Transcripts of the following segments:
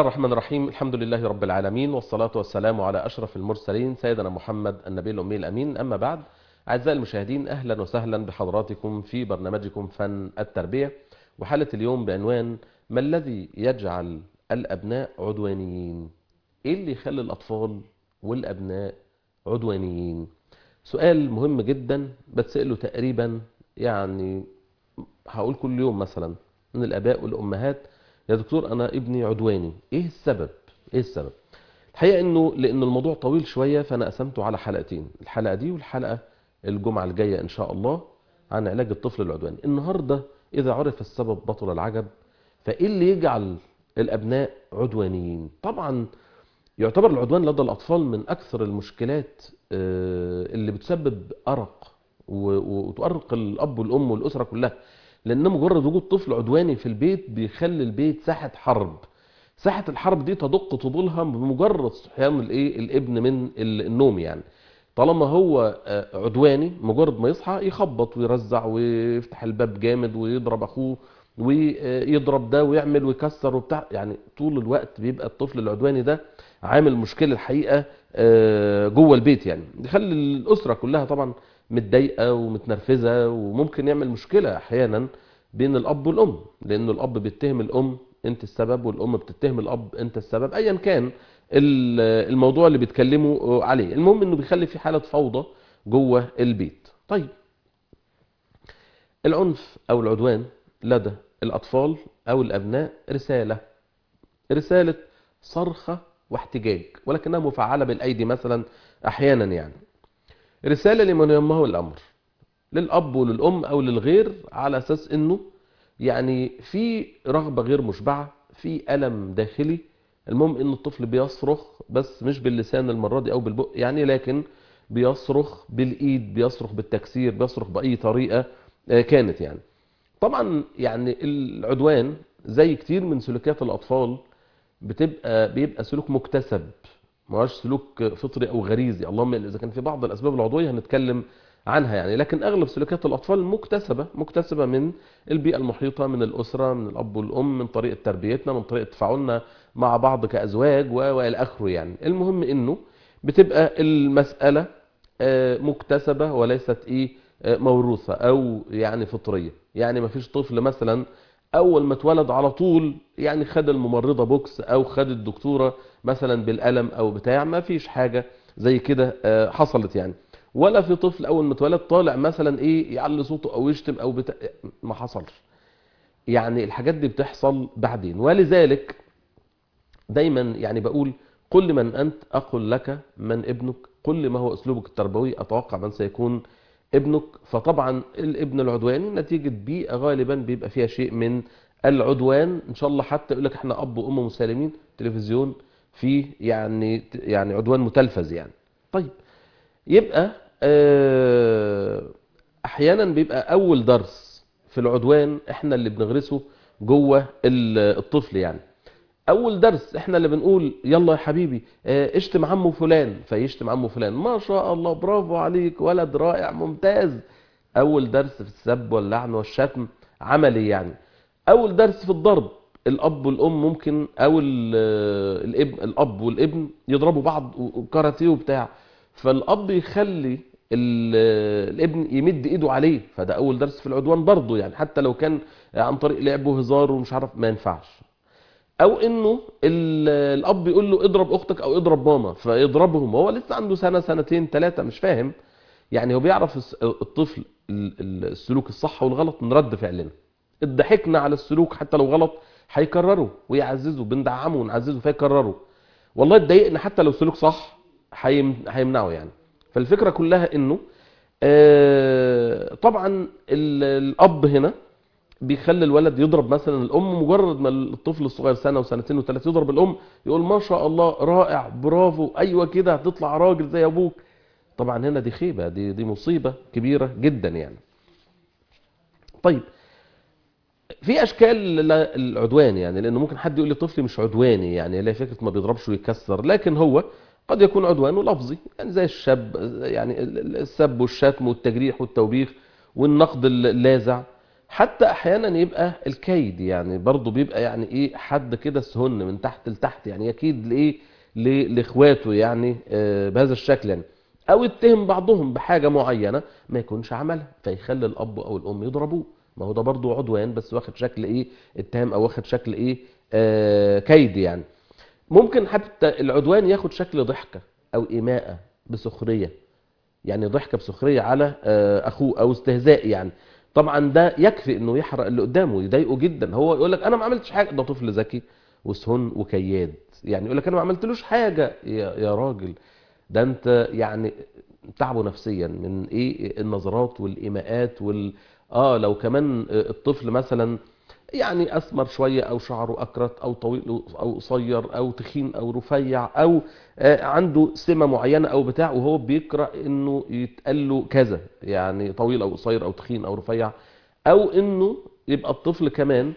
الرحمن الرحيم الحمد لله رب العالمين والصلاة والسلام على أشرف المرسلين سيدنا محمد النبي الأمي الأمين أما بعد أعزائي المشاهدين أهلا وسهلا بحضراتكم في برنامجكم فن التربية وحالة اليوم بعنوان ما الذي يجعل الأبناء عدوانيين إيه اللي يخلي الأطفال والأبناء عدوانيين سؤال مهم جدا بتسأله تقريبا يعني هقول كل يوم مثلا من الآباء والأمهات يا دكتور أنا ابني عدواني إيه السبب إيه السبب الحقيقة إنه لأن الموضوع طويل شوية فأنا قسمته على حلقتين الحلقة دي والحلقة الجمعة الجاية إن شاء الله عن علاج الطفل العدواني النهاردة إذا عرف السبب بطل العجب فإيه اللي يجعل الأبناء عدوانيين طبعا يعتبر العدوان لدى الأطفال من أكثر المشكلات اللي بتسبب أرق وتؤرق الأب والأم والأسرة كلها لأن مجرد وجود طفل عدواني في البيت بيخلي البيت ساحة حرب ساحة الحرب دي تدق طبولها بمجرد صحيان الايه الابن من النوم يعني طالما هو عدواني مجرد ما يصحى يخبط ويرزع ويفتح الباب جامد ويضرب اخوه ويضرب ده ويعمل ويكسر وبتاع يعني طول الوقت بيبقى الطفل العدواني ده عامل مشكله الحقيقه جوه البيت يعني يخلي الاسره كلها طبعا متضايقه ومتنرفزه وممكن يعمل مشكله احيانا بين الاب والام لان الاب بيتهم الام انت السبب والام بتتهم الاب انت السبب ايا كان الموضوع اللي بيتكلموا عليه المهم انه بيخلي في حاله فوضى جوه البيت طيب العنف او العدوان لدى الاطفال او الابناء رساله رساله صرخه واحتجاج ولكنها مفعله بالايدي مثلا احيانا يعني رسالة لمن يهمه الأمر للأب وللأم أو للغير على أساس أنه يعني في رغبة غير مشبعة في ألم داخلي المهم أن الطفل بيصرخ بس مش باللسان المرة دي أو بالبق يعني لكن بيصرخ بالإيد بيصرخ بالتكسير بيصرخ بأي طريقة كانت يعني طبعا يعني العدوان زي كتير من سلوكيات الأطفال بتبقى بيبقى سلوك مكتسب ما هوش سلوك فطري او غريزي اللهم اذا كان في بعض الاسباب العضويه هنتكلم عنها يعني لكن اغلب سلوكيات الاطفال مكتسبه مكتسبه من البيئه المحيطه من الاسره من الاب والام من طريقه تربيتنا من طريقه تفاعلنا مع بعض كازواج والى اخره يعني المهم انه بتبقى المساله مكتسبه وليست ايه موروثه او يعني فطريه يعني ما فيش طفل مثلا اول ما اتولد على طول يعني خد الممرضه بوكس او خد الدكتوره مثلا بالقلم او بتاع ما فيش حاجه زي كده حصلت يعني ولا في طفل اول ما اتولد طالع مثلا ايه يعلي صوته او يشتم او بتاع ما حصلش يعني الحاجات دي بتحصل بعدين ولذلك دايما يعني بقول قل من انت اقل لك من ابنك قل ما هو اسلوبك التربوي اتوقع من سيكون ابنك فطبعا الابن العدواني نتيجة بيئة غالبا بيبقى فيها شيء من العدوان ان شاء الله حتى يقول لك احنا اب وام مسالمين تلفزيون فيه يعني يعني عدوان متلفز يعني طيب يبقى احيانا بيبقى اول درس في العدوان احنا اللي بنغرسه جوه الطفل يعني اول درس احنا اللي بنقول يلا يا حبيبي اشتم عمه فلان فيشتم عمه فلان ما شاء الله برافو عليك ولد رائع ممتاز اول درس في السب واللعن والشتم عملي يعني اول درس في الضرب الاب والام ممكن او الابن الاب والابن يضربوا بعض وكاراتيه وبتاع فالاب يخلي الابن يمد ايده عليه فده اول درس في العدوان برضه يعني حتى لو كان عن طريق لعب وهزار ومش عارف ما ينفعش او انه الاب يقول له اضرب اختك او اضرب ماما فيضربهم هو لسه عنده سنه سنتين ثلاثه مش فاهم يعني هو بيعرف الطفل السلوك الصح والغلط من رد فعلنا ضحكنا على السلوك حتى لو غلط هيكرره ويعززه بندعمه ونعززه فيكرره والله اتضايقنا حتى لو سلوك صح هيمنعه يعني فالفكره كلها انه طبعا الاب هنا بيخلي الولد يضرب مثلا الام مجرد ما الطفل الصغير سنه وسنتين وثلاثه يضرب الام يقول ما شاء الله رائع برافو ايوه كده هتطلع راجل زي ابوك طبعا هنا دي خيبه دي دي مصيبه كبيره جدا يعني طيب في اشكال للعدوان يعني لانه ممكن حد يقول لي طفلي مش عدواني يعني لا فكره ما بيضربش ويكسر لكن هو قد يكون عدوانه لفظي يعني زي الشاب يعني السب والشتم والتجريح والتوبيخ والنقد اللاذع حتى احيانا يبقى الكيد يعني برضه بيبقى يعني ايه حد كده سهن من تحت لتحت يعني يكيد لايه ل- لاخواته يعني آه، بهذا الشكل يعني او يتهم بعضهم بحاجه معينه ما يكونش عملها فيخلي الاب او الام يضربوه ما هو ده برضه عدوان بس واخد شكل ايه اتهام او واخد شكل ايه آه كيد يعني ممكن حتى العدوان ياخد شكل ضحكه او ايماءه بسخريه يعني ضحكه بسخريه على آه، اخوه او استهزاء يعني طبعا ده يكفي انه يحرق اللي قدامه يضايقه جدا هو يقول لك انا ما عملتش حاجه ده طفل ذكي وسهن وكياد يعني يقول لك انا ما عملتلوش حاجه يا, يا راجل ده انت يعني تعبه نفسيا من ايه النظرات والايماءات وال اه لو كمان الطفل مثلا يعني اسمر شويه او شعره اكرت او طويل او قصير او تخين او رفيع او آه، عنده سمه معينه او بتاع وهو بيقرا انه يتقال له كذا يعني طويل او قصير او تخين او رفيع او انه يبقى الطفل كمان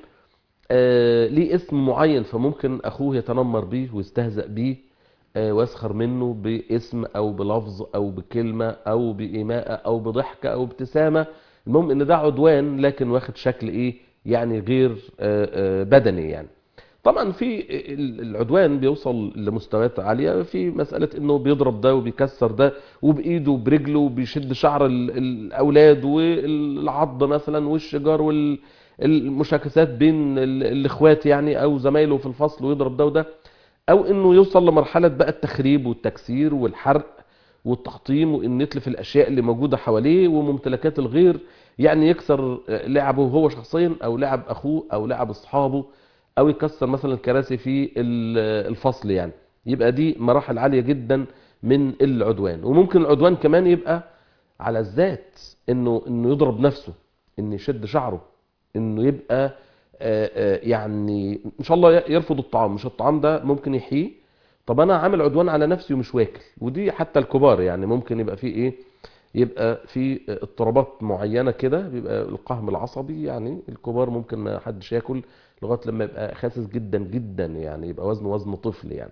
آه، ليه اسم معين فممكن اخوه يتنمر بيه ويستهزأ بيه آه، ويسخر منه باسم او بلفظ او بكلمه او بايماءه او بضحكه او ابتسامه المهم ان ده عدوان لكن واخد شكل ايه يعني غير آه، آه، بدني يعني طبعا في ال- العدوان بيوصل لمستويات عاليه في مساله انه بيضرب ده وبيكسر ده وبايده وبرجله وبيشد شعر ال- الاولاد والعض مثلا والشجار والمشاكسات بين ال- الاخوات يعني او زمايله في الفصل ويضرب ده وده او انه يوصل لمرحله بقى التخريب والتكسير والحرق والتحطيم وان يتلف الاشياء اللي موجوده حواليه وممتلكات الغير يعني يكسر لعبه هو شخصيا او لعب اخوه او لعب اصحابه او يكسر مثلا الكراسي في ال- الفصل يعني يبقى دي مراحل عاليه جدا من العدوان وممكن العدوان كمان يبقى على الذات انه انه يضرب نفسه انه يشد شعره انه يبقى آه، آه، يعني ان شاء الله يرفض الطعام مش الطعام ده ممكن يحييه طب انا عامل عدوان على نفسي ومش واكل ودي حتى الكبار يعني ممكن يبقى في ايه يبقى في اضطرابات معينه كده بيبقى القهم العصبي يعني الكبار ممكن ما حدش ياكل لغايه لما يبقى خاسس جدا جدا يعني يبقى وزنه وزن طفل يعني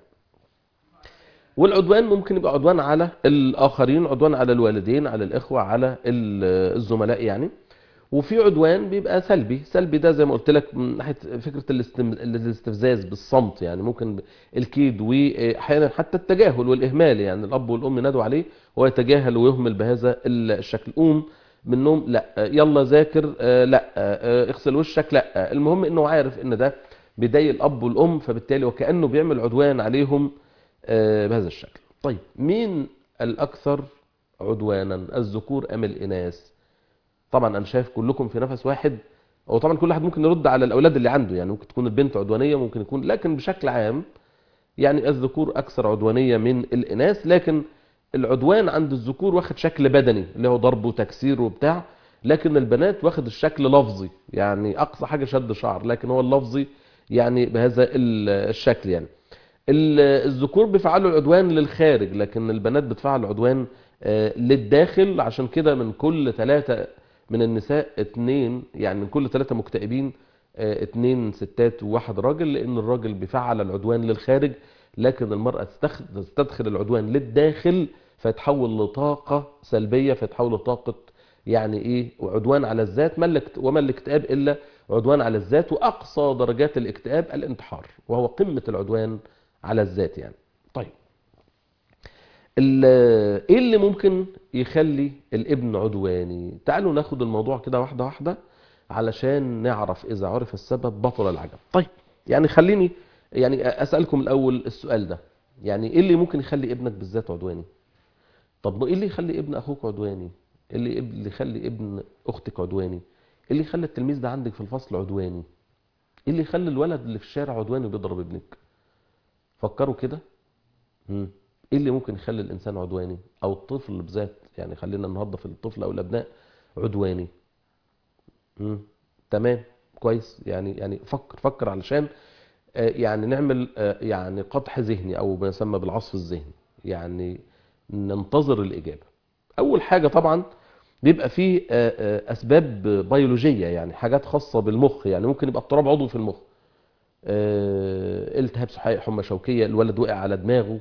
والعدوان ممكن يبقى عدوان على الاخرين عدوان على الوالدين على الاخوه على ال- الزملاء يعني وفي عدوان بيبقى سلبي سلبي ده زي ما قلت لك من ناحيه فكره الاستم... الاستفزاز بالصمت يعني ممكن الكيد واحيانا حتى التجاهل والاهمال يعني الاب والام نادوا عليه هو يتجاهل ويهمل بهذا الشكل قوم من النوم لا يلا ذاكر آه، لا آه، اغسل وشك لا المهم انه عارف ان ده بيضايق الاب والام فبالتالي وكانه بيعمل عدوان عليهم آه، بهذا الشكل طيب مين الاكثر عدوانا الذكور ام الاناث طبعا انا شايف كلكم في نفس واحد هو طبعا كل واحد ممكن يرد على الاولاد اللي عنده يعني ممكن تكون البنت عدوانيه ممكن يكون لكن بشكل عام يعني الذكور اكثر عدوانيه من الاناث لكن العدوان عند الذكور واخد شكل بدني اللي هو ضرب وتكسير وبتاع لكن البنات واخد الشكل لفظي يعني اقصى حاجه شد شعر لكن هو اللفظي يعني بهذا ال- الشكل يعني ال- الذكور بيفعلوا العدوان للخارج لكن البنات بتفعل عدوان آه، للداخل عشان كده من كل ثلاثة من النساء اتنين يعني من كل ثلاثة مكتئبين آه، اتنين ستات وواحد راجل لان الراجل بيفعل العدوان للخارج لكن المرأة تستخ- تستدخل العدوان للداخل فيتحول لطاقة سلبية فيتحول لطاقة يعني ايه وعدوان على الذات ما الاكت- وما الاكتئاب الا عدوان على الذات واقصى درجات الاكتئاب الانتحار وهو قمة العدوان على الذات يعني طيب ال- ايه اللي ممكن يخلي الابن عدواني تعالوا ناخد الموضوع كده واحدة واحدة علشان نعرف اذا عرف السبب بطل العجب طيب يعني خليني يعني اسألكم الاول السؤال ده يعني ايه اللي ممكن يخلي ابنك بالذات عدواني طب ما ايه اللي يخلي ابن اخوك عدواني ايه اللي إيه اللي يخلي ابن اختك عدواني ايه اللي يخلي التلميذ ده عندك في الفصل عدواني ايه اللي يخلي الولد اللي في الشارع عدواني بيضرب ابنك فكروا كده مم. ايه اللي ممكن يخلي الانسان عدواني او الطفل بذات يعني خلينا النهارده في الطفل او الابناء عدواني مم. تمام كويس يعني يعني فكر فكر علشان آه، يعني نعمل آه، يعني قدح ذهني او ما يسمى بالعصف الذهني يعني ننتظر الاجابه اول حاجه طبعا بيبقى فيه آه، آه، اسباب بيولوجيه يعني حاجات خاصه بالمخ يعني ممكن يبقى اضطراب عضوي في المخ آه، التهاب سحائي حمى شوكيه الولد وقع على دماغه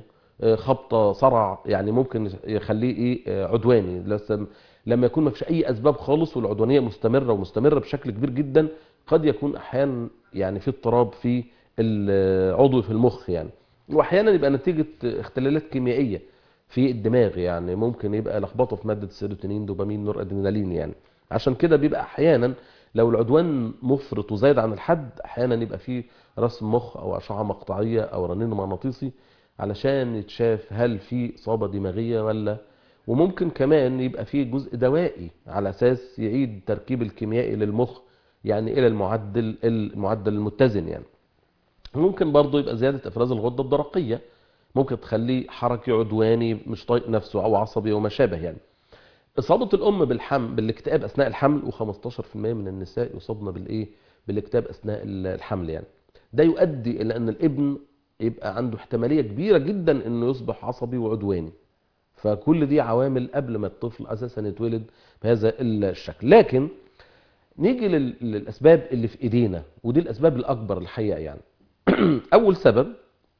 آه، خبطه صرع يعني ممكن يخليه ايه آه، عدواني لسه- لما يكون ما فيش اي اسباب خالص والعدوانيه مستمره ومستمره بشكل كبير جدا قد يكون احيانا يعني في اضطراب في العضو في المخ يعني واحيانا يبقى نتيجه اختلالات كيميائيه في الدماغ يعني ممكن يبقى لخبطه في ماده السيروتونين دوبامين نور ادرينالين يعني عشان كده بيبقى احيانا لو العدوان مفرط وزايد عن الحد احيانا يبقى فيه رسم مخ او اشعه مقطعيه او رنين مغناطيسي علشان يتشاف هل في اصابه دماغيه ولا وممكن كمان يبقى فيه جزء دوائي على اساس يعيد تركيب الكيميائي للمخ يعني الى المعدل المعدل المتزن يعني ممكن برضه يبقى زياده افراز الغده الدرقيه ممكن تخليه حركي عدواني مش طايق نفسه او عصبي وما شابه يعني اصابه الام بالحمل بالاكتئاب اثناء الحمل و15% من النساء يصابن بالايه بالاكتئاب اثناء الحمل يعني ده يؤدي الى ان الابن يبقى عنده احتماليه كبيره جدا انه يصبح عصبي وعدواني فكل دي عوامل قبل ما الطفل اساسا يتولد بهذا الشكل لكن نيجي لل- للاسباب اللي في ايدينا ودي الاسباب الاكبر الحقيقه يعني اول سبب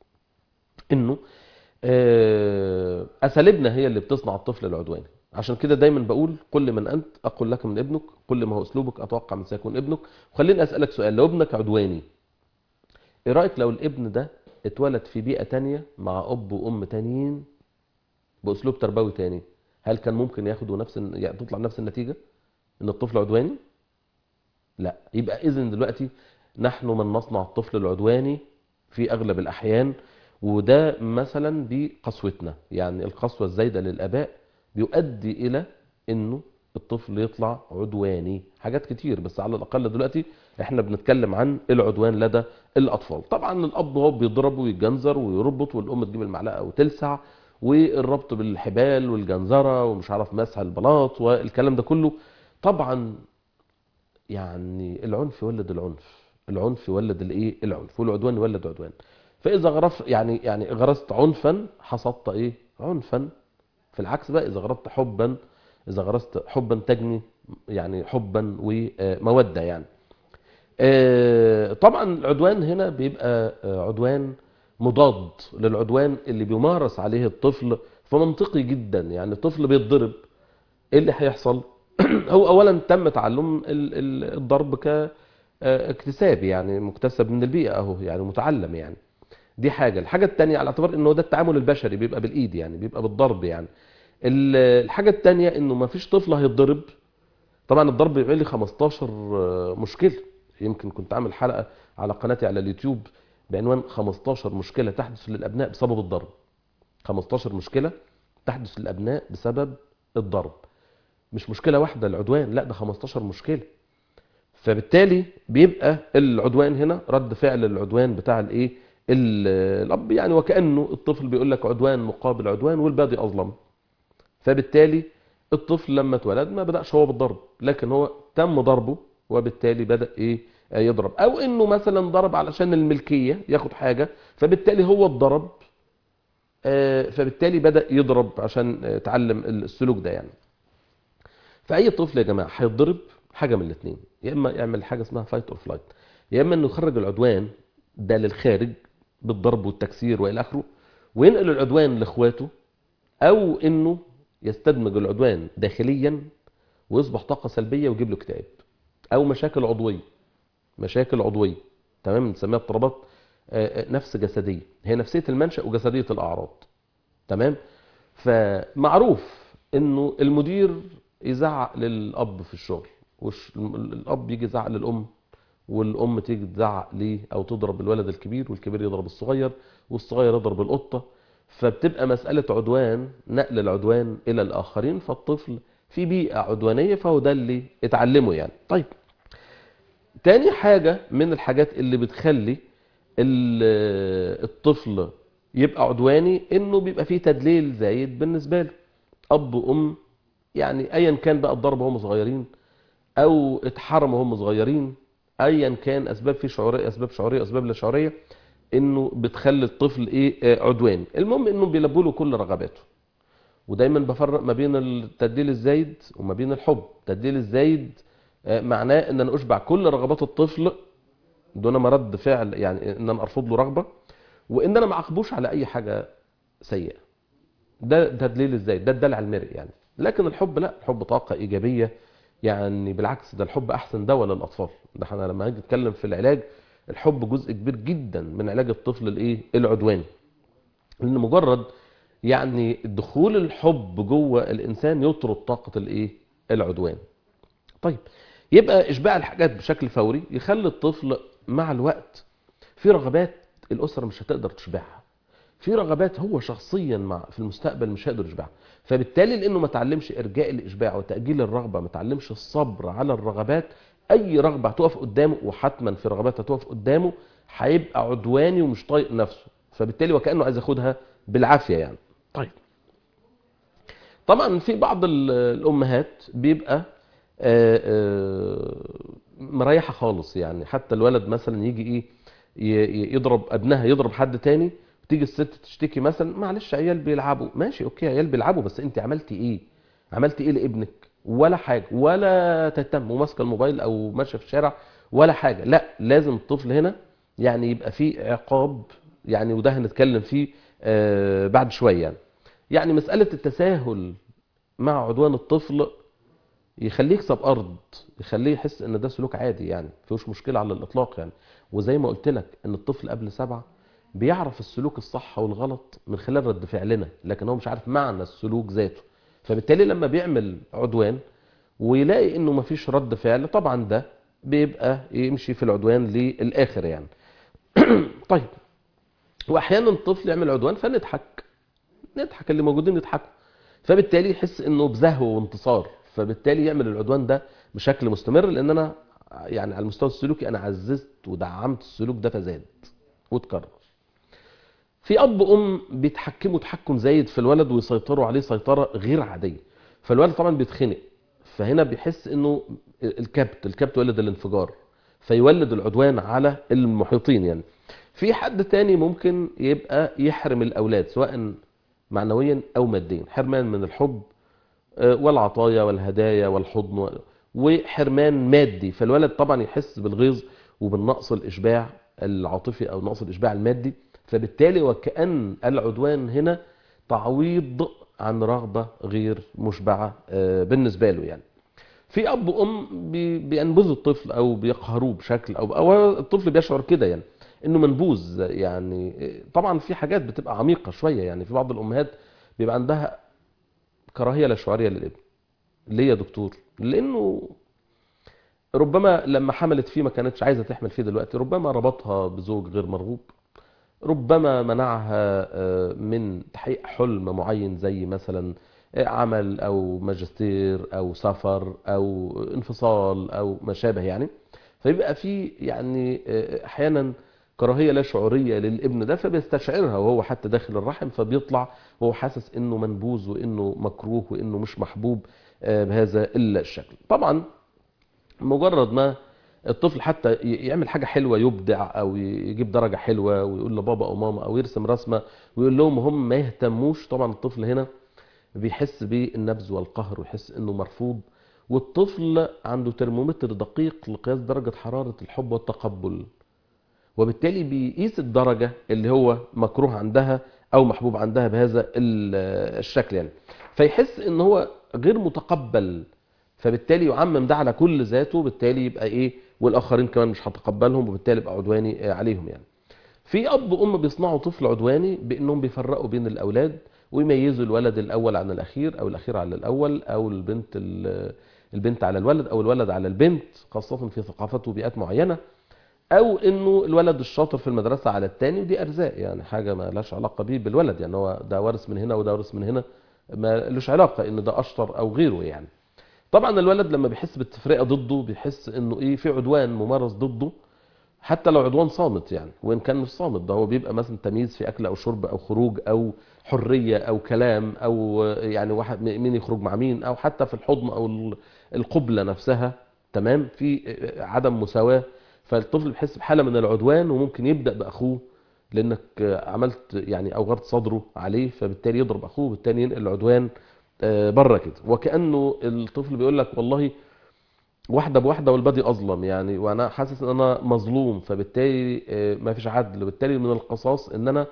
انه آه، اساليبنا هي اللي بتصنع الطفل العدواني عشان كده دايما بقول قل من انت اقول لك من ابنك قل ما هو اسلوبك اتوقع من سيكون ابنك وخليني اسالك سؤال لو ابنك عدواني ايه رايك لو الابن ده اتولد في بيئه تانية مع اب وام تانيين باسلوب تربوي تاني هل كان ممكن ياخدوا نفس يعني تطلع نفس النتيجه ان الطفل عدواني لا يبقى اذن دلوقتي نحن من نصنع الطفل العدواني في اغلب الاحيان وده مثلا بقسوتنا يعني القسوه الزايده للاباء بيؤدي الى انه الطفل يطلع عدواني حاجات كتير بس على الاقل دلوقتي احنا بنتكلم عن العدوان لدى الاطفال طبعا الاب هو بيضرب ويتجنزر ويربط والام تجيب المعلقه وتلسع والربط بالحبال والجنزره ومش عارف مسح البلاط والكلام ده كله طبعا يعني العنف يولد العنف العنف يولد الايه العنف والعدوان يولد عدوان فاذا غرف يعني يعني غرست عنفا حصدت ايه عنفا في العكس بقى اذا غرست حبا اذا غرست حبا تجني يعني حبا وموده يعني آه، طبعا العدوان هنا بيبقى آه، عدوان مضاد للعدوان اللي بيمارس عليه الطفل فمنطقي جدا يعني الطفل بيتضرب ايه اللي هيحصل هو اولا تم تعلم ال- ال- الضرب كاكتساب يعني مكتسب من البيئه اهو يعني متعلم يعني دي حاجه الحاجه الثانيه على اعتبار انه ده التعامل البشري بيبقى بالايد يعني بيبقى بالضرب يعني ال- الحاجه الثانيه انه ما فيش طفل هيتضرب طبعا الضرب بيعمل لي 15 مشكله يمكن كنت عامل حلقه على قناتي على اليوتيوب بعنوان 15 مشكله تحدث للابناء بسبب الضرب 15 مشكله تحدث للابناء بسبب الضرب مش مشكله واحده العدوان لا ده 15 مشكله فبالتالي بيبقى العدوان هنا رد فعل العدوان بتاع الايه ال- الاب يعني وكانه الطفل بيقول لك عدوان مقابل عدوان والباقي اظلم فبالتالي الطفل لما اتولد ما بدأش هو بالضرب لكن هو تم ضربه وبالتالي بدأ ايه آه، يضرب او انه مثلا ضرب علشان الملكية ياخد حاجة فبالتالي هو اتضرب آه، فبالتالي بدأ يضرب عشان آه، اتعلم السلوك ده يعني فاي طفل يا جماعة هيتضرب حاجة من الاثنين يا اما يعمل حاجة اسمها فايت اور فلايت يا اما انه يخرج العدوان ده للخارج بالضرب والتكسير والى اخره وينقل العدوان لاخواته او انه يستدمج العدوان داخليا ويصبح طاقه سلبيه ويجيب له اكتئاب او مشاكل عضويه مشاكل عضويه تمام بنسميها اضطرابات آه، آه، نفس جسديه هي نفسيه المنشا وجسديه الاعراض تمام فمعروف انه المدير يزعق للاب في الشغل والاب يجي يزعق للام والام تيجي تزعق ليه او تضرب الولد الكبير والكبير يضرب الصغير والصغير يضرب القطه فبتبقى مسألة عدوان نقل العدوان إلى الآخرين فالطفل في بيئة عدوانية فهو ده اللي اتعلمه يعني طيب تاني حاجة من الحاجات اللي بتخلي ال- الطفل يبقى عدواني انه بيبقى فيه تدليل زايد بالنسبة له اب وام يعني ايا كان بقى الضرب وهم صغيرين او اتحرموا وهم صغيرين ايا كان اسباب في شعوريه اسباب شعوريه اسباب لا شعوريه انه بتخلي الطفل ايه آه، عدواني المهم انه بيلبوا له كل رغباته ودايما بفرق ما بين التدليل الزايد وما بين الحب التدليل الزايد آه، معناه ان انا اشبع كل رغبات الطفل دون ما رد فعل يعني ان انا ارفض له رغبه وان انا ما اعاقبوش على اي حاجه سيئه ده ده دليل ازاي ده الدلع المرئي يعني لكن الحب لا الحب طاقه ايجابيه يعني بالعكس ده الحب احسن دواء للاطفال ده احنا لما نيجي نتكلم في العلاج الحب جزء كبير جدا من علاج الطفل الايه العدواني لان مجرد يعني دخول الحب جوه الانسان يطرد طاقه الايه العدوان طيب يبقى اشباع الحاجات بشكل فوري يخلي الطفل مع الوقت في رغبات الاسره مش هتقدر تشبعها في رغبات هو شخصيا مع في المستقبل مش هيقدر يشبعها فبالتالي لانه ما تعلمش ارجاء الاشباع وتاجيل الرغبه ما تعلمش الصبر على الرغبات اي رغبه هتقف قدامه وحتما في رغبات هتقف قدامه هيبقى عدواني ومش طايق نفسه فبالتالي وكانه عايز ياخدها بالعافيه يعني طيب طبعا في بعض ال- الامهات بيبقى آه، آه، مريحه خالص يعني حتى الولد مثلا يجي ايه ي- ي- يضرب ابنها يضرب حد تاني تيجي الست تشتكي مثلا معلش عيال بيلعبوا ماشي اوكي عيال بيلعبوا بس انت عملتي ايه عملتي ايه لابنك ولا حاجه ولا تهتم وماسكه الموبايل او ماشيه في الشارع ولا حاجه لا لازم الطفل هنا يعني يبقى فيه عقاب يعني وده هنتكلم فيه آه، بعد شويه يعني يعني مساله التساهل مع عدوان الطفل يخليه يكسب ارض يخليه يحس ان ده سلوك عادي يعني مفيهوش مشكله على الاطلاق يعني وزي ما قلت لك ان الطفل قبل سبعه بيعرف السلوك الصح والغلط من خلال رد فعلنا لكن هو مش عارف معنى السلوك ذاته فبالتالي لما بيعمل عدوان ويلاقي انه مفيش رد فعل طبعا ده بيبقى يمشي في العدوان للاخر يعني طيب واحيانا الطفل يعمل عدوان فنضحك نضحك اللي موجودين يضحكوا فبالتالي يحس انه بزهو وانتصار فبالتالي يعمل العدوان ده بشكل مستمر لان انا يعني على المستوى السلوكي انا عززت ودعمت السلوك ده فزاد واتكرر في اب وام بيتحكموا تحكم زايد في الولد ويسيطروا عليه سيطره غير عاديه فالولد طبعا بيتخنق فهنا بيحس انه الكبت الكبت ولد الانفجار فيولد العدوان على المحيطين يعني في حد تاني ممكن يبقى يحرم الاولاد سواء معنويا او ماديا حرمان من الحب آه، والعطايا والهدايا والحضن و- وحرمان مادي فالولد طبعا يحس بالغيظ وبالنقص الاشباع العاطفي او نقص الاشباع المادي فبالتالي وكأن العدوان هنا تعويض عن رغبة غير مشبعة آه، بالنسبة له يعني في اب وام بي- بينبذوا الطفل او بيقهروه بشكل او او الطفل بيشعر كده يعني انه منبوذ يعني طبعا في حاجات بتبقى عميقه شويه يعني في بعض الامهات بيبقى عندها كراهيه لا شعوريه للابن ليه يا دكتور لانه ربما لما حملت فيه ما كانتش عايزه تحمل فيه دلوقتي ربما ربطها بزوج غير مرغوب ربما منعها آه، من تحقيق حلم معين زي مثلا آه، عمل او ماجستير او سفر او انفصال او ما شابه يعني فيبقى في يعني آه، احيانا كراهيه لا شعوريه للابن ده فبيستشعرها وهو حتى داخل الرحم فبيطلع وهو حاسس انه منبوذ وانه مكروه وانه مش محبوب آه، بهذا الشكل طبعا مجرد ما الطفل حتى ي- يعمل حاجة حلوة يبدع أو ي- يجيب درجة حلوة ويقول لبابا أو ماما أو يرسم رسمة ويقول لهم هم ما يهتموش طبعا الطفل هنا بيحس بالنبذ والقهر ويحس إنه مرفوض والطفل عنده ترمومتر دقيق لقياس درجة حرارة الحب والتقبل وبالتالي بيقيس الدرجة اللي هو مكروه عندها أو محبوب عندها بهذا ال- الشكل يعني فيحس إن هو غير متقبل فبالتالي يعمم ده على كل ذاته بالتالي يبقى ايه والاخرين كمان مش هتقبلهم وبالتالي يبقى عدواني آه، عليهم يعني في اب وام بيصنعوا طفل عدواني بانهم بيفرقوا بين الاولاد ويميزوا الولد الاول عن الاخير او الاخير على الاول او البنت ال- البنت على الولد او الولد على البنت خاصه في ثقافات وبيئات معينه او انه الولد الشاطر في المدرسه على التاني ودي ارزاق يعني حاجه ما لهاش علاقه بيه بالولد يعني هو ده وارث من هنا وده وارث من هنا ما لوش علاقه ان ده اشطر او غيره يعني طبعا الولد لما بيحس بالتفرقه ضده بيحس انه ايه في عدوان ممارس ضده حتى لو عدوان صامت يعني وان كان مش صامت ده هو بيبقى مثلا تمييز في اكل او شرب او خروج او حريه او كلام او يعني واحد مين يخرج مع مين او حتى في الحضن او ال- القبله نفسها تمام في عدم مساواه فالطفل بيحس بحاله من العدوان وممكن يبدا باخوه لانك عملت يعني اوغرت صدره عليه فبالتالي يضرب اخوه بالتالي ينقل العدوان آه، بره كده وكانه الطفل بيقول لك والله واحده بواحده والبادي اظلم يعني وانا حاسس ان انا مظلوم فبالتالي آه، ما فيش عدل وبالتالي من القصاص ان انا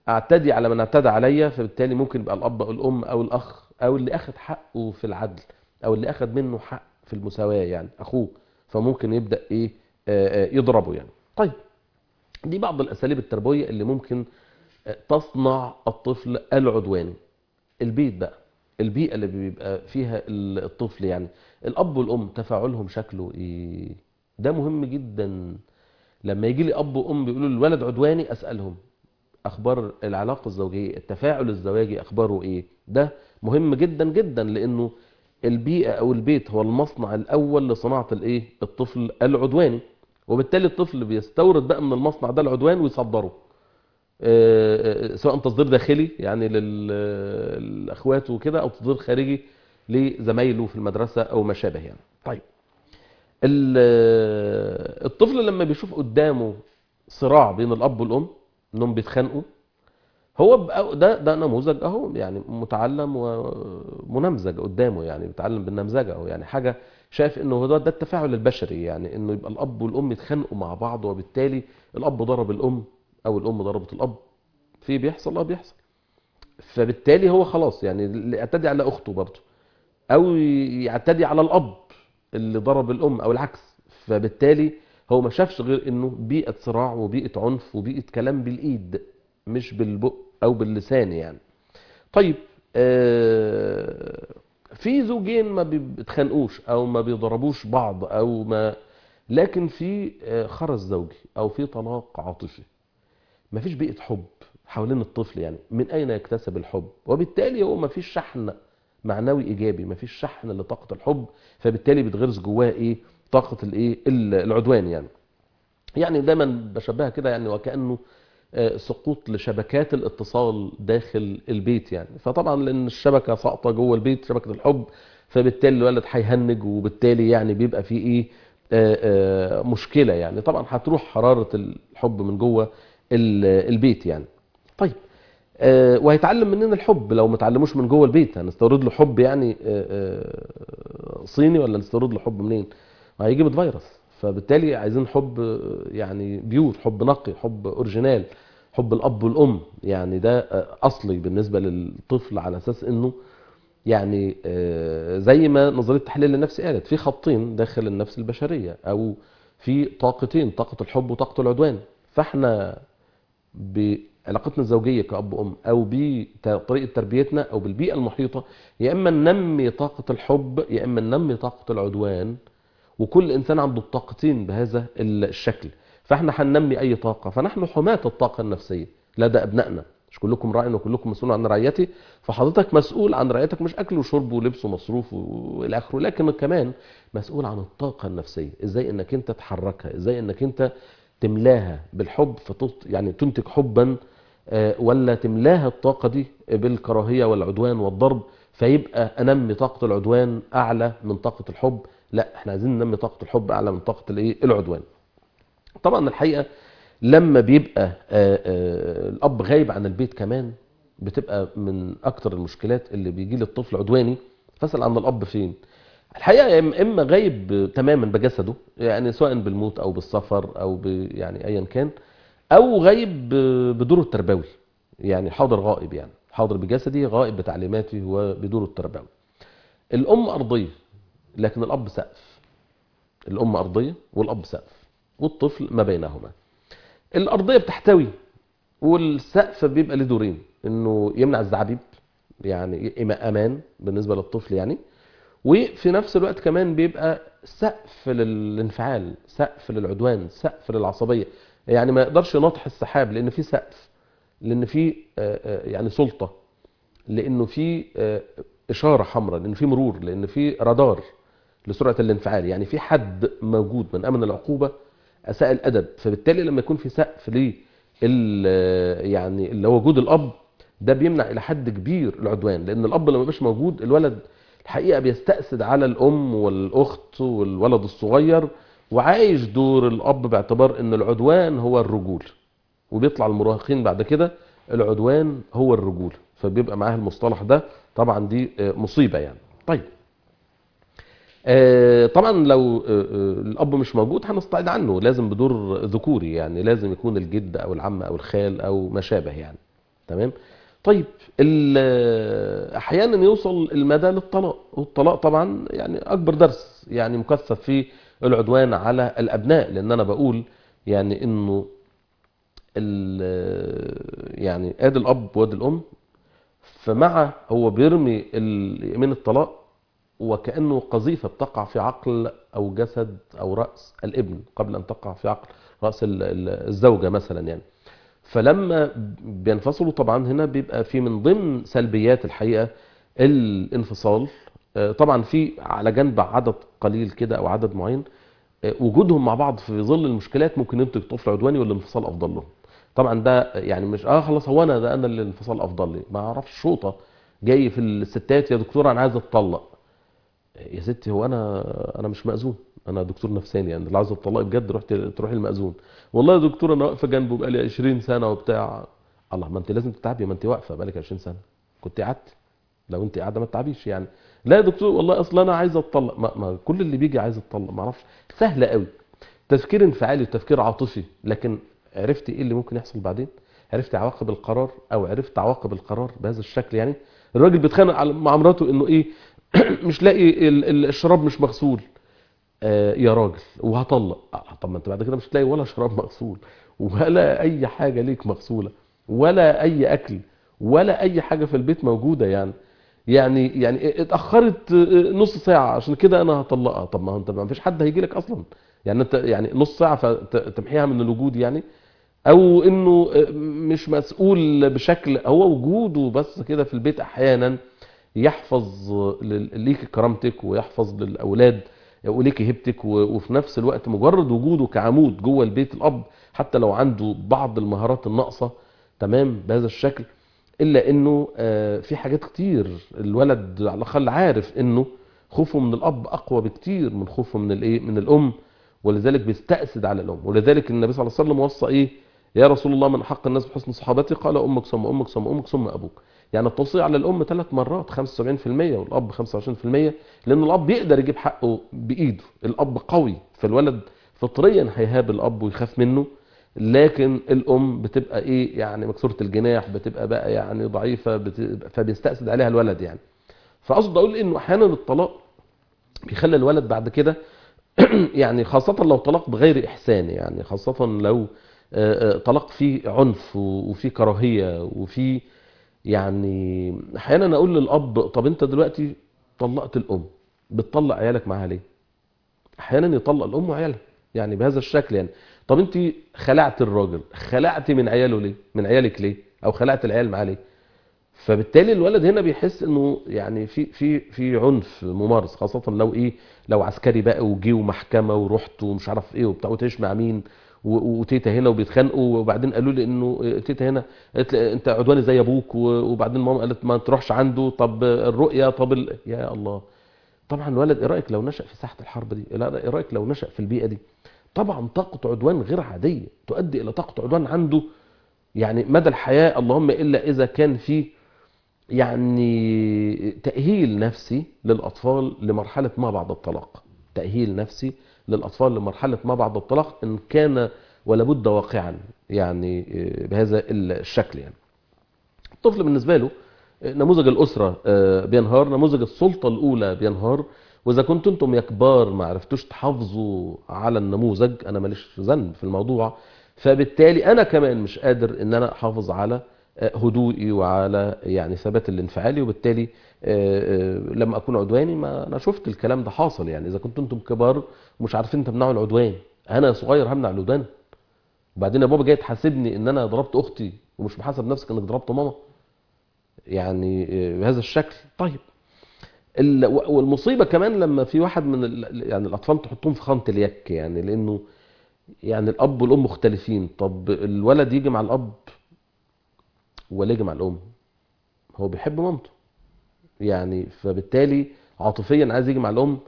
اعتدي على من اعتدى عليا فبالتالي ممكن يبقى الاب او الام او الاخ او اللي اخذ حقه في العدل او اللي اخذ منه حق في المساواه يعني اخوه فممكن يبدا ايه آه، آه، يضربه يعني طيب دي بعض الاساليب التربويه اللي ممكن آه، تصنع الطفل العدواني البيت بقى البيئه اللي بيبقى فيها ال- الطفل يعني الاب والام تفاعلهم شكله ايه ده مهم جدا لما يجي لي اب وام بيقولوا الولد عدواني اسالهم اخبار العلاقه الزوجيه التفاعل الزواجي اخباره ايه ده مهم جدا جدا لانه البيئه او البيت هو المصنع الاول لصناعه الايه الطفل العدواني وبالتالي الطفل بيستورد بقى من المصنع ده العدوان ويصدره آه، آه، سواء تصدير داخلي يعني للاخوات وكده او تصدير خارجي لزمايله في المدرسه او ما شابه يعني طيب ال- الطفل لما بيشوف قدامه صراع بين الاب والام انهم بيتخانقوا هو بقى- ده ده نموذج اهو يعني متعلم ومنمذج قدامه يعني بيتعلم بالنمذجه اهو يعني حاجه شايف انه هو ده, ده التفاعل البشري يعني انه يبقى الاب والام يتخانقوا مع بعض وبالتالي الاب ضرب الام او الام ضربت الاب في بيحصل اه بيحصل فبالتالي هو خلاص يعني اللي يعتدي على اخته برضه او يعتدي على الاب اللي ضرب الام او العكس فبالتالي هو ما شافش غير انه بيئه صراع وبيئه عنف وبيئه كلام بالايد مش بالبق او باللسان يعني طيب آه، في زوجين ما بيتخانقوش او ما بيضربوش بعض او ما لكن في آه، خرس زوجي او في طلاق عاطفي ما فيش بيئه حب حوالين الطفل يعني من اين يكتسب الحب وبالتالي هو ما فيش شحن معنوي ايجابي ما فيش شحن لطاقه الحب فبالتالي بتغرس جواه ايه طاقه الايه العدوان يعني يعني دايما بشبهها كده يعني وكانه آه، سقوط لشبكات الاتصال داخل البيت يعني فطبعا لان الشبكه ساقطه جوه البيت شبكه الحب فبالتالي الولد هيهنج وبالتالي يعني بيبقى فيه ايه آه، آه، مشكله يعني طبعا هتروح حراره الحب من جوه ال- البيت يعني طيب آه، وهيتعلم مننا الحب لو ما اتعلموش من جوه البيت هنستورد له حب يعني آه، آه، صيني ولا نستورد له حب منين هيجيب فيروس فبالتالي عايزين حب آه، يعني بيور حب نقي حب اوريجينال حب الاب والام يعني ده آه، اصلي بالنسبه للطفل على اساس انه يعني آه، زي ما نظريه التحليل النفسي قالت في خطين داخل النفس البشريه او في طاقتين طاقه الحب وطاقه العدوان فاحنا بعلاقتنا الزوجيه كاب وام او بطريقه تربيتنا او بالبيئه المحيطه يا اما ننمي طاقه الحب يا اما ننمي طاقه العدوان وكل انسان عنده الطاقتين بهذا الشكل فاحنا هننمي اي طاقه فنحن حماة الطاقه النفسيه لدى ابنائنا مش كلكم راع وكلكم مسؤول عن رعيتي فحضرتك مسؤول عن رعيتك مش اكل وشرب ولبس ومصروف والى اخره لكن كمان مسؤول عن الطاقه النفسيه ازاي انك انت تحركها ازاي انك انت تملاها بالحب فتط يعني تنتج حبا آه، ولا تملاها الطاقه دي بالكراهيه والعدوان والضرب فيبقى انمي طاقه العدوان اعلى من طاقه الحب لا احنا عايزين ننمي طاقه الحب اعلى من طاقه الايه العدوان طبعا الحقيقه لما بيبقى آه، آه، الاب غايب عن البيت كمان بتبقى من اكتر المشكلات اللي بيجي للطفل عدواني فاسال عن الاب فين الحقيقه يا إما- اما غايب تماما بجسده يعني سواء بالموت او بالسفر او ب يعني ايا كان او غايب ب- بدوره التربوي يعني حاضر غائب يعني حاضر بجسدي غائب بتعليماته وبدوره التربوي الام ارضيه لكن الاب سقف الام ارضيه والاب سقف والطفل ما بينهما الارضيه بتحتوي والسقف بيبقى له دورين انه يمنع الزعابيب يعني إما امان بالنسبه للطفل يعني وفي نفس الوقت كمان بيبقى سقف للانفعال سقف للعدوان سقف للعصبيه يعني ما يقدرش يناطح السحاب لان في سقف لان في آه، آه، يعني سلطه لانه في آه، اشاره حمراء لان في مرور لان في رادار لسرعه الانفعال يعني في حد موجود من امن العقوبه اساء الادب فبالتالي لما يكون في سقف ليه ال- يعني اللي هو وجود الاب ده بيمنع الى حد كبير العدوان لان الاب لما يبقاش موجود الولد الحقيقه بيستأسد على الام والاخت والولد الصغير وعايش دور الاب باعتبار ان العدوان هو الرجول وبيطلع المراهقين بعد كده العدوان هو الرجول فبيبقى معاه المصطلح ده طبعا دي آه، مصيبه يعني طيب آه، طبعا لو آه، آه، الاب مش موجود هنستعيد عنه لازم بدور ذكوري يعني لازم يكون الجد او العم او الخال او ما شابه يعني تمام طيب ال- احيانا يوصل المدى للطلاق والطلاق طبعا يعني اكبر درس يعني مكثف في العدوان على الابناء لان انا بقول يعني انه ال- يعني ادي الاب وادي الام فمع هو بيرمي ال- يمين الطلاق وكأنه قذيفة بتقع في عقل أو جسد أو رأس الابن قبل أن تقع في عقل رأس ال- ال- الزوجة مثلا يعني فلما بينفصلوا طبعا هنا بيبقى في من ضمن سلبيات الحقيقة الانفصال آه، طبعا في على جنب عدد قليل كده أو عدد معين آه، وجودهم مع بعض في ظل المشكلات ممكن ينتج طفل عدواني والانفصال أفضل لهم طبعا ده يعني مش اه خلاص هو انا ده انا اللي الانفصال افضل لي ما اعرفش شوطه جاي في الستات يا دكتور انا عايز اتطلق يا ستي هو انا انا مش مأذون انا دكتور نفساني يعني اللي عايز اتطلق بجد رحت تروحي المأذون والله يا دكتور انا واقفه جنبه بقالي 20 سنه وبتاع الله ما انت لازم تتعبي ما انت واقفه بقالك 20 سنه كنت قعدت لو انت قاعده ما تتعبيش يعني لا يا دكتور والله اصل انا عايز اتطلق ما, ما كل اللي بيجي عايز يتطلق ما اعرفش سهله قوي تفكير انفعالي وتفكير عاطفي لكن عرفتي ايه اللي ممكن يحصل بعدين عرفت عواقب القرار او عرفت عواقب القرار بهذا الشكل يعني الراجل بيتخانق على- مع مراته انه ايه مش لاقي ال- ال- الشراب مش مغسول آه يا راجل وهطلق آه، طب ما انت بعد كده مش هتلاقي ولا شراب مغسول ولا اي حاجه ليك مغسوله ولا اي اكل ولا اي حاجه في البيت موجوده يعني يعني يعني اتاخرت آه، نص ساعه عشان كده انا هطلقها طب ما هو انت ما فيش حد هيجي لك اصلا يعني انت يعني نص ساعه فتمحيها من الوجود يعني او انه مش مسؤول بشكل هو وجوده بس كده في البيت احيانا يحفظ لل- ليك كرامتك ويحفظ للاولاد وليك هيبتك و- وفي نفس الوقت مجرد وجوده كعمود جوه البيت الاب حتى لو عنده بعض المهارات الناقصه تمام بهذا الشكل الا انه آه، في حاجات كتير الولد على الاقل عارف انه خوفه من الاب اقوى بكتير من خوفه من الايه من الام ولذلك بيستأسد على الام ولذلك النبي صلى الله عليه وسلم وصى ايه يا رسول الله من حق الناس بحسن صحابتي قال امك ثم امك ثم امك ثم ابوك يعني التوصيه على الام ثلاث مرات 75% والاب 25% لان الاب يقدر يجيب حقه بايده الاب قوي فالولد فطريا هيهاب الاب ويخاف منه لكن الام بتبقى ايه يعني مكسوره الجناح بتبقى بقى يعني ضعيفه بتبقى فبيستأسد عليها الولد يعني فاقصد اقول انه احيانا الطلاق بيخلي الولد بعد كده يعني خاصة لو طلاق بغير إحسان يعني خاصة لو آه، آه، طلاق فيه عنف و- وفيه كراهية وفيه يعني أحيانا أقول للأب طب أنت دلوقتي طلقت الأم بتطلق عيالك معاها ليه؟ أحيانا يطلق الأم وعيالها يعني بهذا الشكل يعني طب أنت خلعت الراجل خلعت من عياله ليه؟ من عيالك ليه؟ أو خلعت العيال معاه ليه؟ فبالتالي الولد هنا بيحس انه يعني في في في عنف ممارس خاصه لو ايه لو عسكري بقى وجي ومحكمه ورحت ومش عارف ايه وبتاع وتعيش مع مين و- وتيتا هنا وبيتخانقوا وبعدين قالوا لي انه تيتا هنا قالت لي انت عدواني زي ابوك و- وبعدين ماما قالت ما تروحش عنده طب الرؤيه طب ال... يا الله طبعا الولد ايه رايك لو نشا في ساحه الحرب دي لا لا، ايه رايك لو نشا في البيئه دي طبعا طاقه عدوان غير عاديه تؤدي الى طاقه عدوان عنده يعني مدى الحياه اللهم الا اذا كان في يعني تأهيل نفسي للأطفال لمرحلة ما بعد الطلاق تأهيل نفسي للأطفال لمرحلة ما بعد الطلاق إن كان ولابد واقعا يعني آه، بهذا الشكل يعني الطفل بالنسبة له آه، نموذج الأسرة آه، بينهار نموذج السلطة الأولى بينهار وإذا كنتم أنتم يا كبار ما عرفتوش تحافظوا على النموذج أنا ماليش ذنب في الموضوع فبالتالي أنا كمان مش قادر إن أنا أحافظ على آه، هدوئي وعلى يعني ثبات الانفعالي وبالتالي آه، آه، لما اكون عدواني ما انا شفت الكلام ده حاصل يعني اذا كنتم انتم كبار ومش عارفين تمنعوا العدوان انا صغير همنع العدوان وبعدين يا بابا جاي تحاسبني ان انا ضربت اختي ومش محاسب نفسك انك ضربت ماما يعني آه، بهذا الشكل طيب ال- و- والمصيبه كمان لما في واحد من ال- يعني الاطفال تحطهم في خانه اليك يعني لانه يعني الاب والام مختلفين طب الولد يجي مع الاب ولا يجي مع الام هو بيحب مامته يعني فبالتالي عاطفيا عايز يجي مع الام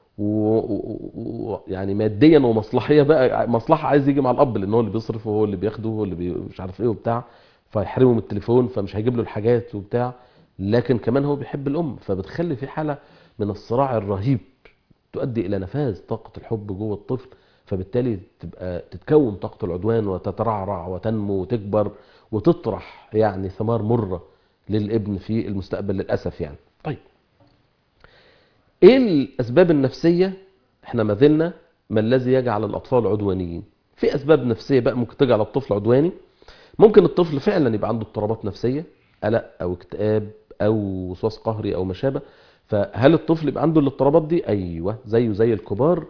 ويعني ماديا ومصلحيا بقى مصلحه عايز يجي مع الاب لان هو اللي بيصرف وهو اللي بياخده وهو اللي بي مش عارف ايه وبتاع فيحرمه من التليفون فمش هيجيب له الحاجات وبتاع لكن كمان هو بيحب الام فبتخلي في حاله من الصراع الرهيب تؤدي الى نفاذ طاقه الحب جوه الطفل فبالتالي تبقى تتكون طاقه العدوان وتترعرع وتنمو وتكبر وتطرح يعني ثمار مرة للابن في المستقبل للأسف يعني طيب ايه الاسباب النفسية احنا ما زلنا ما الذي يجعل الاطفال عدوانيين في اسباب نفسية بقى ممكن تجعل الطفل عدواني ممكن الطفل فعلا يبقى عنده اضطرابات نفسية قلق او اكتئاب او وسواس قهري او ما شابه فهل الطفل يبقى عنده الاضطرابات دي ايوه زيه زي الكبار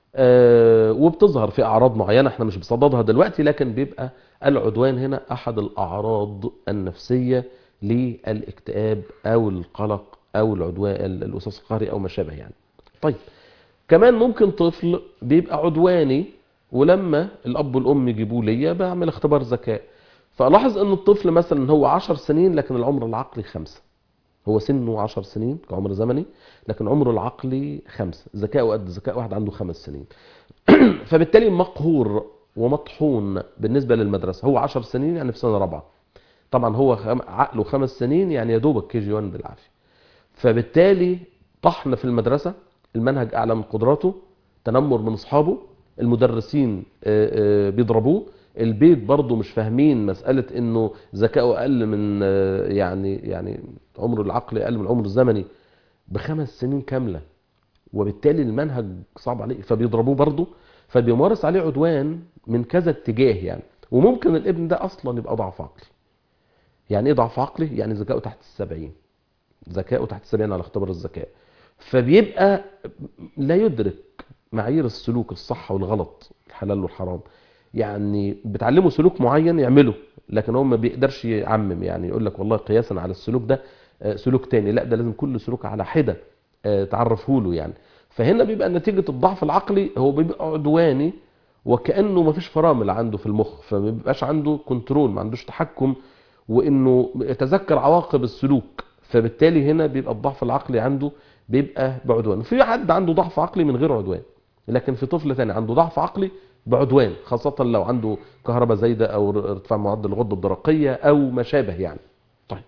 آه وبتظهر في اعراض معينه احنا مش بصددها دلوقتي لكن بيبقى العدوان هنا احد الاعراض النفسيه للاكتئاب او القلق او العدوان الوسواس القهري او ما شابه يعني طيب كمان ممكن طفل بيبقى عدواني ولما الاب والام يجيبوه ليا بعمل اختبار ذكاء فلاحظ ان الطفل مثلا هو 10 سنين لكن العمر العقلي خمسة هو سنه 10 سنين كعمر زمني لكن عمره العقلي خمسة ذكاؤه قد ذكاء واحد عنده خمس سنين فبالتالي مقهور ومطحون بالنسبة للمدرسة هو 10 سنين يعني في سنة رابعة طبعا هو خم... عقله خمس سنين يعني يا دوبك كي جي 1 بالعافية فبالتالي طحن في المدرسة المنهج أعلى من قدراته تنمر من أصحابه المدرسين بيضربوه البيت برضه مش فاهمين مسألة انه ذكائه اقل من يعني يعني عمره العقلي اقل من العمر الزمني بخمس سنين كاملة وبالتالي المنهج صعب عليه فبيضربوه برضه فبيمارس عليه عدوان من كذا اتجاه يعني وممكن الابن ده اصلا يبقى ضعف عقلي يعني ايه ضعف عقلي يعني ذكائه تحت السبعين ذكائه تحت السبعين على اختبار الذكاء فبيبقى لا يدرك معايير السلوك الصح والغلط الحلال والحرام يعني بتعلمه سلوك معين يعمله لكن هو ما بيقدرش يعمم يعني يقول لك والله قياسا على السلوك ده سلوك تاني لا ده لازم كل سلوك على حده تعرفه له يعني فهنا بيبقى نتيجة الضعف العقلي هو بيبقى عدواني وكأنه ما فيش فرامل عنده في المخ فما بيبقاش عنده كنترول ما عندوش تحكم وانه يتذكر عواقب السلوك فبالتالي هنا بيبقى الضعف العقلي عنده بيبقى بعدوان في حد عنده ضعف عقلي من غير عدوان لكن في طفل تاني عنده ضعف عقلي بعدوان خاصة لو عنده كهرباء زايدة او ارتفاع معدل الغدة الدرقية او ما شابه يعني طيب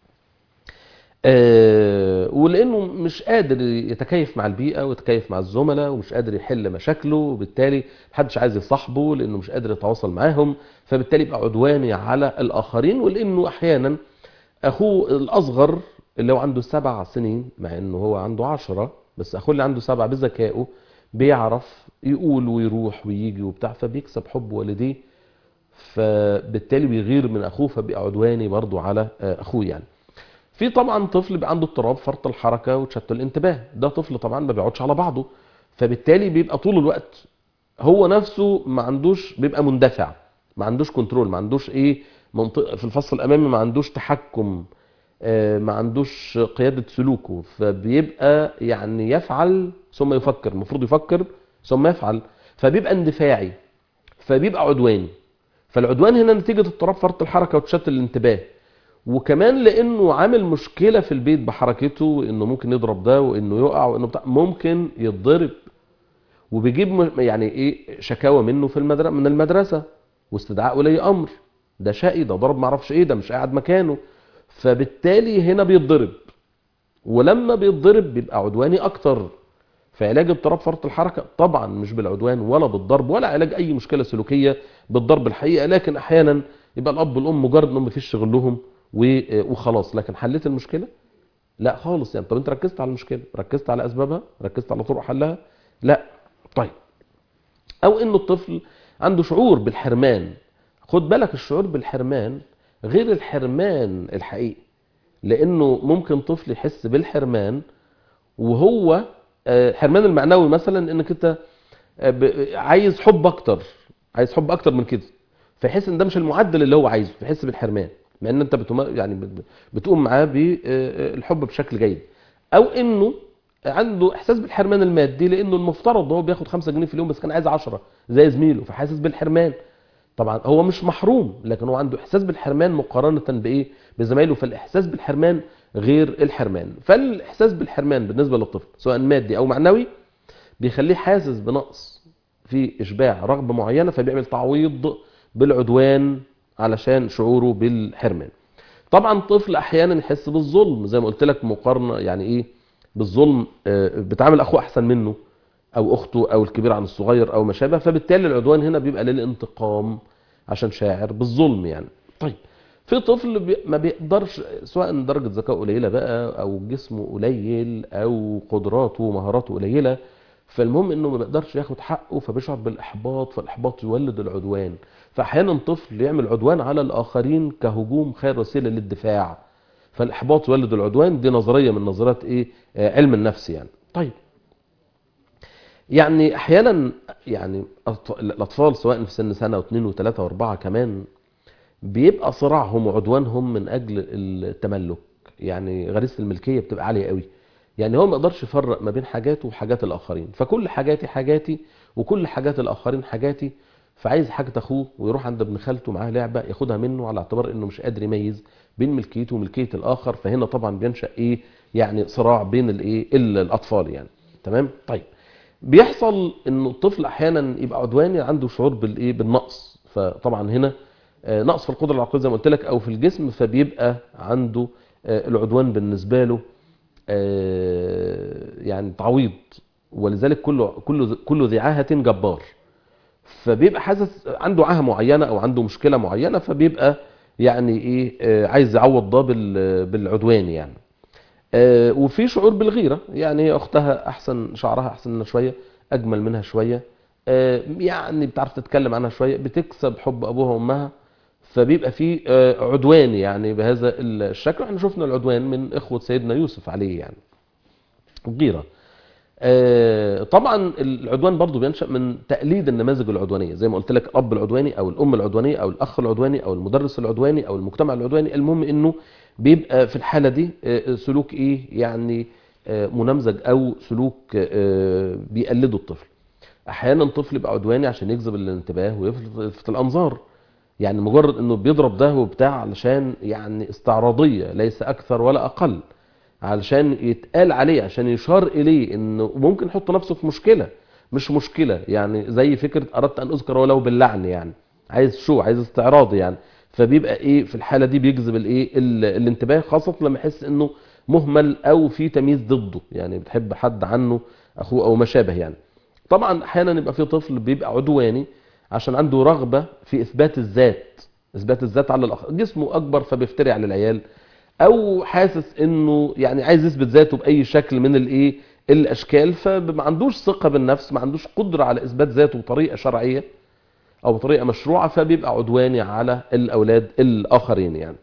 آه ولانه مش قادر يتكيف مع البيئة ويتكيف مع الزملاء ومش قادر يحل مشاكله وبالتالي محدش عايز يصاحبه لانه مش قادر يتواصل معاهم فبالتالي يبقى عدواني على الاخرين ولانه احيانا اخوه الاصغر اللي هو عنده سبع سنين مع انه هو عنده عشرة بس اخوه اللي عنده سبعة بذكائه بيعرف يقول ويروح ويجي وبتاع فبيكسب حب والديه فبالتالي بيغير من اخوه فبيبقى عدواني برضه على اخوه يعني في طبعا طفل بيبقى عنده اضطراب فرط الحركه وتشتت الانتباه ده طفل طبعا ما بيقعدش على بعضه فبالتالي بيبقى طول الوقت هو نفسه ما عندوش بيبقى مندفع ما عندوش كنترول ما عندوش ايه منطقه في الفصل الامامي ما عندوش تحكم ما عندوش قيادة سلوكه فبيبقى يعني يفعل ثم يفكر المفروض يفكر ثم يفعل فبيبقى اندفاعي فبيبقى عدواني فالعدوان هنا نتيجة اضطراب فرط الحركة وتشتت الانتباه وكمان لانه عامل مشكلة في البيت بحركته انه ممكن يضرب ده وانه يقع وانه بتاع ممكن يتضرب وبيجيب يعني ايه شكاوى منه في المدرسة من المدرسة واستدعاء ولي امر ده شقي ده ضرب معرفش ايه ده مش قاعد مكانه فبالتالي هنا بيتضرب ولما بيتضرب بيبقى عدواني اكتر فعلاج اضطراب فرط الحركة طبعا مش بالعدوان ولا بالضرب ولا علاج اي مشكلة سلوكية بالضرب الحقيقة لكن احيانا يبقى الاب والام مجرد انهم مفيش شغلهم وخلاص لكن حليت المشكلة لا خالص يعني طب انت ركزت على المشكلة ركزت على اسبابها ركزت على طرق حلها لا طيب او انه الطفل عنده شعور بالحرمان خد بالك الشعور بالحرمان غير الحرمان الحقيقي لانه ممكن طفل يحس بالحرمان وهو حرمان المعنوي مثلا انك انت عايز حب اكتر عايز حب اكتر من كده فيحس ان ده مش المعدل اللي هو عايزه فيحس بالحرمان مع ان انت بتم... يعني بتقوم معاه بالحب بشكل جيد او انه عنده احساس بالحرمان المادي لانه المفترض هو بياخد 5 جنيه في اليوم بس كان عايز 10 زي زميله فحاسس بالحرمان طبعا هو مش محروم لكن هو عنده احساس بالحرمان مقارنه بايه بزمايله فالاحساس بالحرمان غير الحرمان فالاحساس بالحرمان بالنسبه للطفل سواء مادي او معنوي بيخليه حاسس بنقص في اشباع رغبه معينه فبيعمل تعويض بالعدوان علشان شعوره بالحرمان طبعا طفل احيانا يحس بالظلم زي ما قلت لك مقارنه يعني ايه بالظلم بتعامل اخوه احسن منه او اخته او الكبير عن الصغير او ما شابه فبالتالي العدوان هنا بيبقى للانتقام عشان شاعر بالظلم يعني طيب في طفل بي- ما بيقدرش سواء درجة ذكاء قليلة بقى او جسمه قليل او قدراته ومهاراته قليلة فالمهم انه ما بيقدرش ياخد حقه فبيشعر بالاحباط فالاحباط يولد العدوان فاحيانا طفل يعمل عدوان على الاخرين كهجوم خير وسيله للدفاع فالاحباط يولد العدوان دي نظريه من نظريات ايه آه، علم النفس يعني طيب يعني احيانا يعني أط- الاطفال سواء في سن سنه واثنين وثلاثه واربعه كمان بيبقى صراعهم وعدوانهم من اجل التملك يعني غريزه الملكيه بتبقى عاليه قوي يعني هو ما يقدرش يفرق ما بين حاجاته وحاجات الاخرين فكل حاجاتي حاجاتي وكل حاجات الاخرين حاجاتي فعايز حاجه اخوه ويروح عند ابن خالته معاه لعبه ياخدها منه على اعتبار انه مش قادر يميز بين ملكيته وملكيه الاخر فهنا طبعا بينشا ايه يعني صراع بين الايه ال- الاطفال يعني تمام طيب بيحصل انه الطفل احيانا يبقى عدواني عنده شعور بالايه بالنقص فطبعا هنا آه، نقص في القدره العقليه زي ما قلت لك او في الجسم فبيبقى عنده آه، العدوان بالنسبه له آه، يعني تعويض ولذلك كل كل كل ذي عاهه جبار فبيبقى حاسس عنده عاهه معينه او عنده مشكله معينه فبيبقى يعني ايه آه، عايز يعوض ده بال- بالعدوان يعني آه، وفي شعور بالغيره يعني هي اختها احسن شعرها احسن منها شويه اجمل منها شويه آه، يعني بتعرف تتكلم عنها شويه بتكسب حب ابوها وامها فبيبقى في آه، عدوان يعني بهذا الشكل احنا شفنا العدوان من اخوه سيدنا يوسف عليه يعني الغيره آه، طبعا العدوان برضو بينشأ من تقليد النماذج العدوانية زي ما قلت لك الأب العدواني أو الأم العدوانية أو الأخ العدواني أو المدرس العدواني أو المجتمع العدواني المهم إنه بيبقى في الحالة دي آه، سلوك إيه يعني آه، منمزج أو سلوك آه، بيقلده الطفل أحيانا طفل يبقى عدواني عشان يجذب الانتباه ويلفت الأنظار يعني مجرد إنه بيضرب ده وبتاع علشان يعني استعراضية ليس أكثر ولا أقل علشان يتقال عليه عشان يشار اليه انه ممكن يحط نفسه في مشكله مش مشكله يعني زي فكره اردت ان اذكر ولو باللعن يعني عايز شو عايز استعراض يعني فبيبقى ايه في الحاله دي بيجذب الايه ال- الانتباه خاصه لما يحس انه مهمل او في تمييز ضده يعني بتحب حد عنه اخوه او ما شابه يعني طبعا احيانا يبقى في طفل بيبقى عدواني عشان عنده رغبه في اثبات الذات اثبات الذات على الاخر جسمه اكبر فبيفتري على العيال او حاسس انه يعني عايز يثبت ذاته باي شكل من الايه الاشكال فما عندوش ثقه بالنفس ما عندوش قدره على اثبات ذاته بطريقه شرعيه او بطريقه مشروعه فبيبقى عدواني على الاولاد الاخرين يعني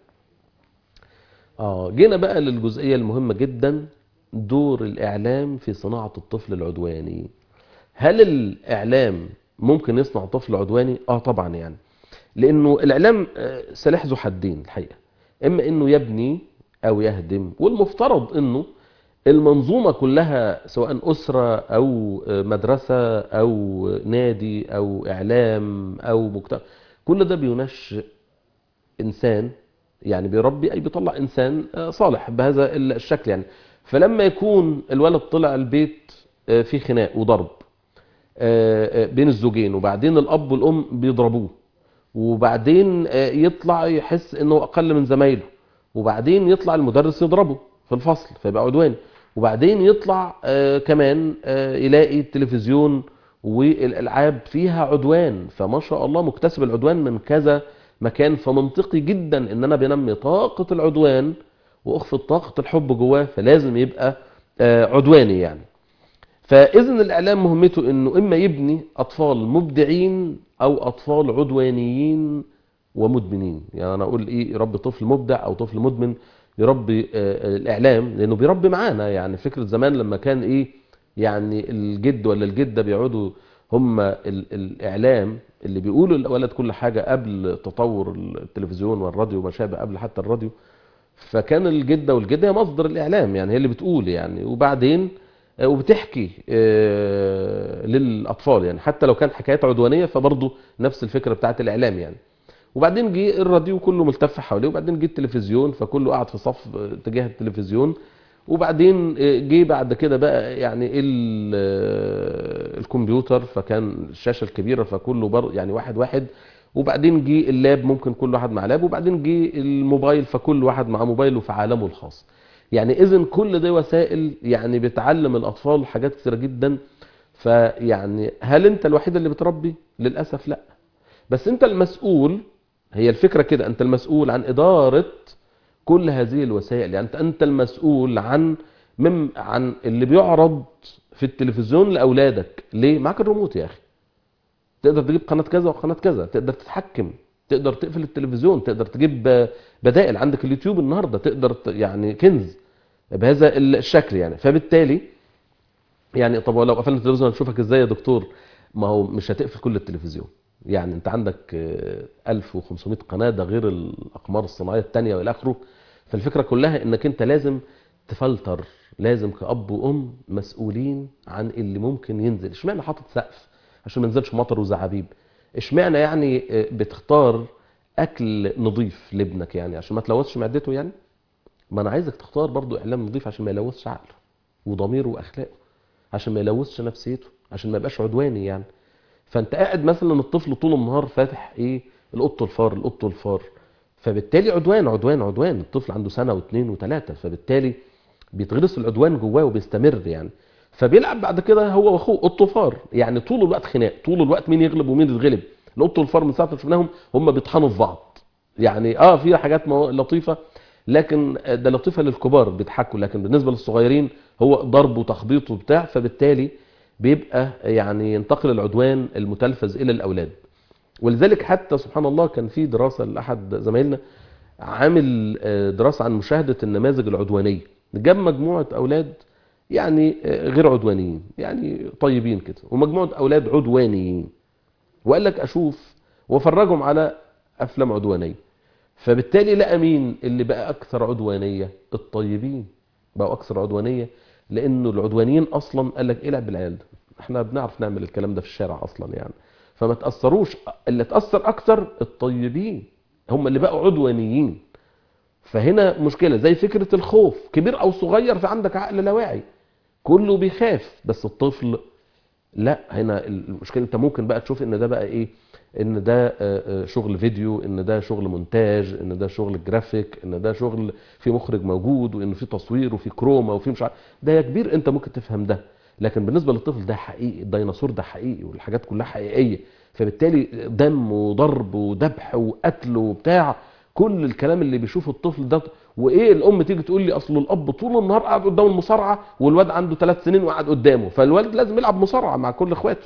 اه جينا بقى للجزئيه المهمه جدا دور الاعلام في صناعه الطفل العدواني هل الاعلام ممكن يصنع طفل عدواني اه طبعا يعني لانه الاعلام آه، سلاح ذو حدين الحقيقه اما انه يبني او يهدم والمفترض انه المنظومه كلها سواء اسره او مدرسه او نادي او اعلام او مجتمع كل ده بينشئ انسان يعني بيربي اي بيطلع انسان آه، صالح بهذا الشكل يعني فلما يكون الولد طلع البيت آه، فيه خناق وضرب آه، آه، بين الزوجين وبعدين الاب والام بيضربوه وبعدين آه، يطلع يحس انه اقل من زمايله وبعدين يطلع المدرس يضربه في الفصل فيبقى عدواني وبعدين يطلع آه، كمان آه، يلاقي التلفزيون والالعاب فيها عدوان فما شاء الله مكتسب العدوان من كذا مكان فمنطقي جدا ان انا بنمي طاقه العدوان واخفض طاقه الحب جواه فلازم يبقى آه، عدواني يعني فاذا الاعلام مهمته انه اما يبني اطفال مبدعين او اطفال عدوانيين ومدمنين يعني انا اقول ايه يربي طفل مبدع او طفل مدمن يربي آه، الاعلام لانه بيربي معانا يعني فكره زمان لما كان ايه يعني الجد ولا الجده بيقعدوا هم ال- الاعلام اللي بيقولوا للولد كل حاجه قبل تطور التلفزيون والراديو وما شابه قبل حتى الراديو فكان الجده والجده هي مصدر الاعلام يعني هي اللي بتقول يعني وبعدين آه، وبتحكي آه، للاطفال يعني حتى لو كانت حكايات عدوانيه فبرضه نفس الفكره بتاعت الاعلام يعني وبعدين جه الراديو كله ملتف حواليه وبعدين جه التلفزيون فكله قاعد في صف آه، تجاه التلفزيون وبعدين آه، جه بعد كده بقى يعني ال- آه، الكمبيوتر فكان الشاشه الكبيره فكله بر يعني واحد واحد وبعدين جه اللاب ممكن كل واحد مع لاب وبعدين جه الموبايل فكل واحد مع موبايله في عالمه الخاص يعني اذا كل دي وسائل يعني بتعلم الاطفال حاجات كثيره جدا فيعني هل انت الوحيد اللي بتربي للاسف لا بس انت المسؤول هي الفكرة كده انت المسؤول عن ادارة كل هذه الوسائل يعني انت انت المسؤول عن من عن اللي بيعرض في التلفزيون لاولادك ليه معاك الريموت يا اخي تقدر تجيب قناه كذا وقناه كذا تقدر تتحكم تقدر تقفل التلفزيون تقدر تجيب بدائل عندك اليوتيوب النهارده تقدر ت- يعني كنز بهذا الشكل يعني فبالتالي يعني طب لو قفلنا التلفزيون هنشوفك ازاي يا دكتور ما هو مش هتقفل كل التلفزيون يعني انت عندك آه، 1500 قناه ده غير الاقمار الصناعيه الثانيه والى اخره فالفكره كلها انك انت لازم تفلتر لازم كأب وأم مسؤولين عن اللي ممكن ينزل اشمعنى حاطط سقف عشان ما ينزلش مطر وزعابيب اشمعنى يعني آه، بتختار اكل نظيف لابنك يعني عشان ما تلوثش معدته يعني ما انا عايزك تختار برضو اعلام نظيف عشان ما يلوثش عقله وضميره واخلاقه عشان ما يلوثش نفسيته عشان ما يبقاش عدواني يعني فانت قاعد مثلا الطفل طول النهار فاتح ايه القط والفار القط والفار فبالتالي عدوان عدوان عدوان الطفل عنده سنه واثنين وثلاثه فبالتالي بيتغرس العدوان جواه وبيستمر يعني فبيلعب بعد كده هو واخوه قط وفار يعني طول الوقت خناق طول الوقت مين يغلب ومين يتغلب القط والفار من ساعه ما شفناهم هم بيطحنوا في بعض يعني اه في حاجات مو- لطيفه لكن ده لطيفه للكبار بيضحكوا لكن بالنسبه للصغيرين هو ضرب وتخبيط وبتاع فبالتالي بيبقى يعني ينتقل العدوان المتلفز الى الاولاد ولذلك حتى سبحان الله كان في دراسه لاحد زمايلنا عامل آه، دراسه عن مشاهده النماذج العدوانيه جاب مجموعه اولاد يعني آه، غير عدوانيين يعني طيبين كده ومجموعه اولاد عدوانيين وقال لك اشوف وافرجهم على افلام عدوانيه فبالتالي لقى مين اللي بقى اكثر عدوانيه الطيبين بقوا اكثر عدوانيه لانه العدوانيين اصلا قال لك العب بالعيال ده احنا بنعرف نعمل الكلام ده في الشارع اصلا يعني فما تاثروش اللي تاثر اكثر الطيبين هم اللي بقوا عدوانيين فهنا مشكله زي فكره الخوف كبير او صغير في عندك عقل لا واعي كله بيخاف بس الطفل لا هنا المشكله انت ممكن بقى تشوف ان ده بقى ايه ان ده آه، آه، شغل فيديو ان ده شغل مونتاج ان ده شغل جرافيك ان ده شغل في مخرج موجود وان في تصوير وفي كروما وفي مش عارف ده يا كبير انت ممكن تفهم ده لكن بالنسبه للطفل ده حقيقي الديناصور ده حقيقي والحاجات كلها حقيقيه فبالتالي دم وضرب وذبح وقتل وبتاع كل الكلام اللي بيشوفه الطفل ده وايه الام تيجي تقول لي اصل الاب طول النهار قاعد قدام المصارعه والواد عنده ثلاث سنين وقاعد قدامه فالوالد لازم يلعب مصارعه مع كل اخواته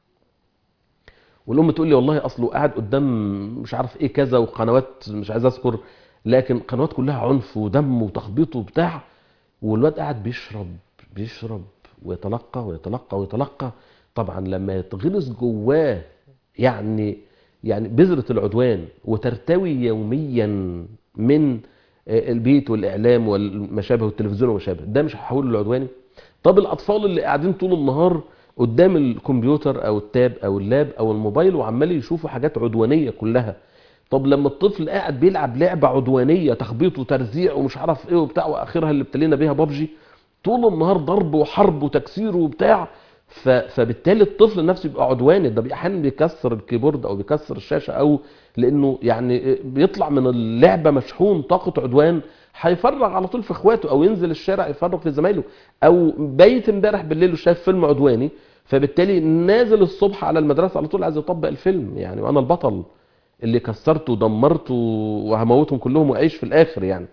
والام تقول لي والله اصله قاعد قدام مش عارف ايه كذا وقنوات مش عايز اذكر لكن قنوات كلها عنف ودم وتخبيط وبتاع والواد قاعد بيشرب بيشرب ويتلقى ويتلقى ويتلقى طبعا لما يتغرس جواه يعني يعني بذرة العدوان وترتوي يوميا من آه، البيت والاعلام والما شابه والتلفزيون وما شابه ده مش هيحوله لعدواني طب الاطفال اللي قاعدين طول النهار قدام الكمبيوتر او التاب او اللاب او الموبايل وعمال يشوفوا حاجات عدوانيه كلها طب لما الطفل قاعد بيلعب لعبه عدوانيه تخبيط وترزيع ومش عارف ايه وبتاع واخرها اللي ابتلينا بيها بابجي طول النهار ضرب وحرب وتكسير وبتاع ف... فبالتالي الطفل نفسه يبقى عدواني ده احيانا بيكسر الكيبورد او بيكسر الشاشه او لانه يعني بيطلع من اللعبه مشحون طاقه عدوان هيفرغ على طول في اخواته او ينزل الشارع يفرغ في زمايله او بيت امبارح بالليل وشاف فيلم عدواني فبالتالي نازل الصبح على المدرسه على طول عايز يطبق الفيلم يعني وانا البطل اللي كسرته ودمرته وهموتهم كلهم واعيش في الاخر يعني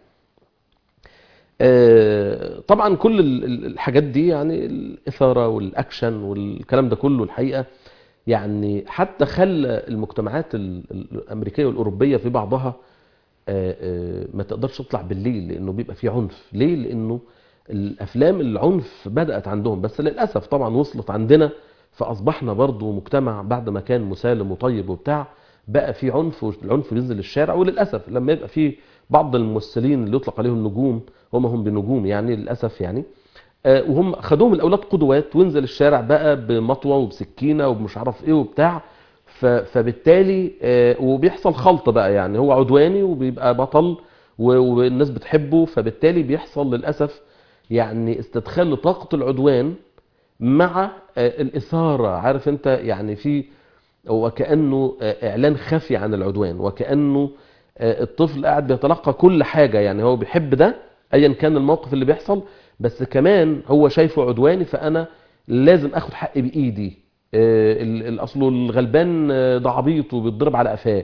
آه، طبعا كل ال- ال- الحاجات دي يعني الاثاره والاكشن والكلام ده كله الحقيقه يعني حتى خلى المجتمعات ال- ال- الامريكيه والاوروبيه في بعضها آه، آه، ما تقدرش تطلع بالليل لانه بيبقى فيه عنف ليه لانه الافلام العنف بدات عندهم بس للاسف طبعا وصلت عندنا فاصبحنا برضو مجتمع بعد ما كان مسالم وطيب وبتاع بقى في عنف والعنف بينزل الشارع وللاسف لما يبقى في بعض الممثلين اللي يطلق عليهم نجوم هم هم بنجوم يعني للاسف يعني آه، وهم خدوهم الاولاد قدوات وينزل الشارع بقى بمطوه وبسكينه ومش عارف ايه وبتاع ف- فبالتالي آه، وبيحصل خلط بقى يعني هو عدواني وبيبقى بطل و- والناس بتحبه فبالتالي بيحصل للاسف يعني استدخال لطاقه العدوان مع آه، الاثاره عارف انت يعني في وكانه آه، اعلان خفي عن العدوان وكانه آه، الطفل قاعد بيتلقى كل حاجه يعني هو بيحب ده ايا كان الموقف اللي بيحصل بس كمان هو شايفه عدواني فانا لازم اخد حقي بايدي آه، ال- ال- اصله الغلبان آه، ده عبيط وبيتضرب على قفاه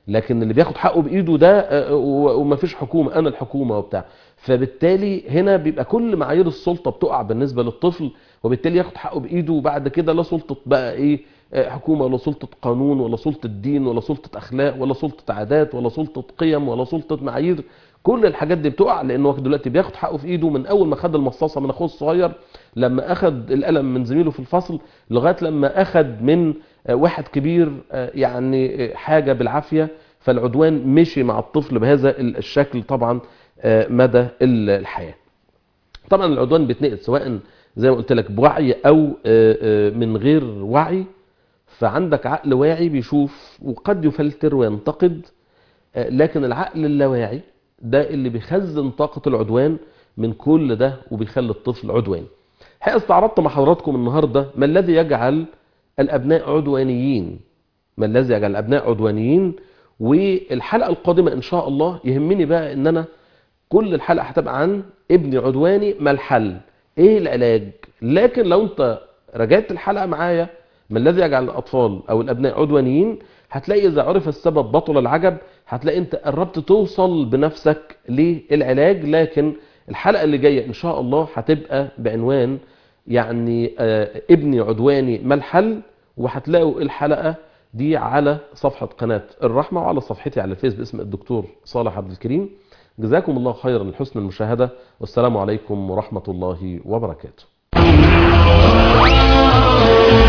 لكن اللي بياخد حقه بايده ده آه، و- ومفيش حكومه انا الحكومه وبتاع فبالتالي هنا بيبقى كل معايير السلطه بتقع بالنسبه للطفل وبالتالي ياخد حقه بايده وبعد كده لا سلطه بقى ايه آه، حكومه ولا سلطه قانون ولا سلطه دين ولا سلطه اخلاق ولا سلطه عادات ولا سلطه قيم ولا سلطه معايير كل الحاجات دي بتقع لانه هو دلوقتي بياخد حقه في ايده من اول ما خد المصاصه من اخوه الصغير لما اخد القلم من زميله في الفصل لغايه لما اخد من آه، واحد كبير آه، يعني آه، حاجه بالعافيه فالعدوان مشي مع الطفل بهذا الشكل طبعا آه، مدى الحياه. طبعا العدوان بيتنقل سواء زي ما قلت لك بوعي او آه، آه، من غير وعي فعندك عقل واعي بيشوف وقد يفلتر وينتقد آه، لكن العقل اللاواعي ده اللي بيخزن طاقة العدوان من كل ده وبيخلي الطفل عدواني الحقيقة استعرضت مع حضراتكم النهاردة ما الذي يجعل الأبناء عدوانيين ما الذي يجعل الأبناء عدوانيين والحلقة القادمة إن شاء الله يهمني بقى إن أنا كل الحلقة هتبقى عن ابني عدواني ما الحل ايه العلاج لكن لو انت رجعت الحلقة معايا ما الذي يجعل الأطفال أو الأبناء عدوانيين هتلاقي إذا عرف السبب بطل العجب هتلاقي أنت قربت توصل بنفسك للعلاج لكن الحلقة اللي جاية إن شاء الله هتبقى بعنوان يعني آه، ابني عدواني ما الحل وهتلاقوا الحلقة دي على صفحة قناة الرحمة وعلى صفحتي على الفيس باسم الدكتور صالح عبد الكريم جزاكم الله خيرا لحسن المشاهدة والسلام عليكم ورحمة الله وبركاته